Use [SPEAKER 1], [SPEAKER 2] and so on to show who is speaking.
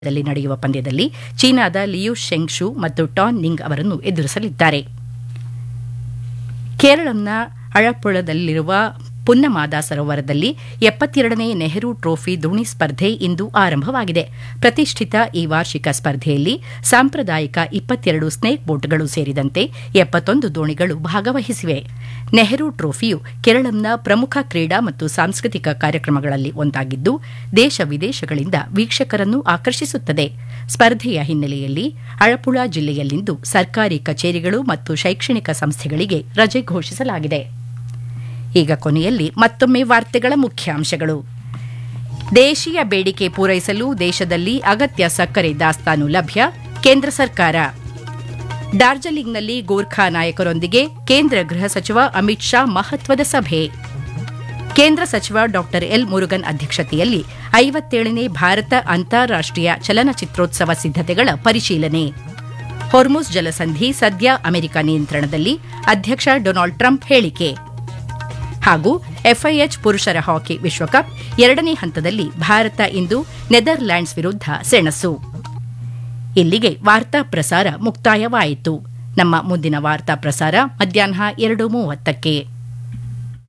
[SPEAKER 1] ದಲ್ಲಿ ನಡೆಯುವ ಪಂದ್ಯದಲ್ಲಿ ಚೀನಾದ ಲಿಯು ಶೆಂಗ್ ಶು ಮತ್ತು ಟಾನ್ ನಿಂಗ್ ಅವರನ್ನು ಎದುರಿಸಲಿದ್ದಾರೆ ಕೇರಳಂನ ಅಳಪ್ಪುಳದಲ್ಲಿರುವ ಪುನ್ನಮಾದ ಸರೋವರದಲ್ಲಿ ಎಪ್ಪತ್ತೆರಡನೇ ನೆಹರು ಟ್ರೋಫಿ ದೋಣಿ ಸ್ಪರ್ಧೆ ಇಂದು ಆರಂಭವಾಗಿದೆ ಪ್ರತಿಷ್ಠಿತ ಈ ವಾರ್ಷಿಕ ಸ್ಪರ್ಧೆಯಲ್ಲಿ ಸಾಂಪ್ರದಾಯಿಕ ಇಪ್ಪತ್ತೆರಡು ಸ್ನೇಕ್ ಬೋಟ್ಗಳು ಸೇರಿದಂತೆ ಎಪ್ಪತ್ತೊಂದು ದೋಣಿಗಳು ಭಾಗವಹಿಸಿವೆ ನೆಹರು ಟ್ರೋಫಿಯು ಕೇರಳಂನ ಪ್ರಮುಖ ಕ್ರೀಡಾ ಮತ್ತು ಸಾಂಸ್ಕೃತಿಕ ಕಾರ್ಯಕ್ರಮಗಳಲ್ಲಿ ಒಂದಾಗಿದ್ದು ದೇಶ ವಿದೇಶಗಳಿಂದ ವೀಕ್ಷಕರನ್ನು ಆಕರ್ಷಿಸುತ್ತದೆ ಸ್ಪರ್ಧೆಯ ಹಿನ್ನೆಲೆಯಲ್ಲಿ ಅಳಪುಳ ಜಿಲ್ಲೆಯಲ್ಲಿಂದು ಸರ್ಕಾರಿ ಕಚೇರಿಗಳು ಮತ್ತು ಶೈಕ್ಷಣಿಕ ಸಂಸ್ಥೆಗಳಿಗೆ ರಜೆ ಘೋಷಿಸಲಾಗಿದೆ ಈಗ ಕೊನೆಯಲ್ಲಿ ಮತ್ತೊಮ್ಮೆ ವಾರ್ತೆಗಳ ಮುಖ್ಯಾಂಶಗಳು ದೇಶೀಯ ಬೇಡಿಕೆ ಪೂರೈಸಲು ದೇಶದಲ್ಲಿ ಅಗತ್ಯ ಸಕ್ಕರೆ ದಾಸ್ತಾನು ಲಭ್ಯ ಕೇಂದ್ರ ಸರ್ಕಾರ ಡಾರ್ಜಿಲಿಂಗ್ನಲ್ಲಿ ಗೋರ್ಖಾ ನಾಯಕರೊಂದಿಗೆ ಕೇಂದ್ರ ಗೃಹ ಸಚಿವ ಅಮಿತ್ ಶಾ ಮಹತ್ವದ ಸಭೆ ಕೇಂದ್ರ ಸಚಿವ ಡಾ ಎಲ್ ಮುರುಗನ್ ಅಧ್ಯಕ್ಷತೆಯಲ್ಲಿ ಐವತ್ತೇಳನೇ ಭಾರತ ಅಂತಾರಾಷ್ಟೀಯ ಚಲನಚಿತ್ರೋತ್ಸವ ಸಿದ್ದತೆಗಳ ಪರಿಶೀಲನೆ ಹೊರ್ಮುಸ್ ಜಲಸಂಧಿ ಸದ್ಯ ಅಮೆರಿಕ ನಿಯಂತ್ರಣದಲ್ಲಿ ಅಧ್ಯಕ್ಷ ಡೊನಾಲ್ಡ್ ಟ್ರಂಪ್ ಹೇಳಿಕೆ ಹಾಗೂ ಎಫ್ಐಎಚ್ ಪುರುಷರ ಹಾಕಿ ವಿಶ್ವಕಪ್ ಎರಡನೇ ಹಂತದಲ್ಲಿ ಭಾರತ ಇಂದು ನೆದರ್ಲ್ಯಾಂಡ್ಸ್ ವಿರುದ್ಧ ಸೆಣಸು ಇಲ್ಲಿಗೆ ವಾರ್ತಾ ಪ್ರಸಾರ ಮುಕ್ತಾಯವಾಯಿತು ನಮ್ಮ ಮುಂದಿನ ವಾರ್ತಾ ಪ್ರಸಾರ ಮಧ್ಯಾಹ್ನ ಎರಡು ಮೂವತ್ತಕ್ಕೆ